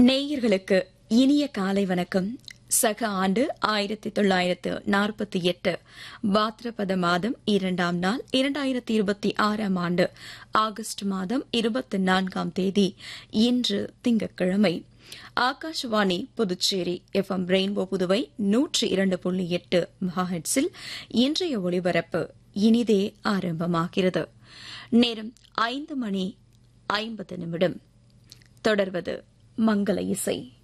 நேயர்களுக்கு இனிய காலை வணக்கம் சக ஆண்டு ஆயிரத்தி தொள்ளாயிரத்து நாற்பத்தி எட்டு பாத்ரபத மாதம் இரண்டாம் நாள் இரண்டாயிரத்தி இருபத்தி ஆறாம் ஆண்டு ஆகஸ்ட் மாதம் இருபத்தி நான்காம் தேதி இன்று திங்கட்கிழமை Akashvani Puducherry F M rainbow Puduvai நூற்றி இரண்டு புள்ளி எட்டு மெகாஹெட்ஸில் இன்றைய ஒலிபரப்பு இனிதே ஆரம்பமாகிறது நேரம் ஐந்து மணி ஐம்பது நிமிடம் தொடர்வது மங்கள இசை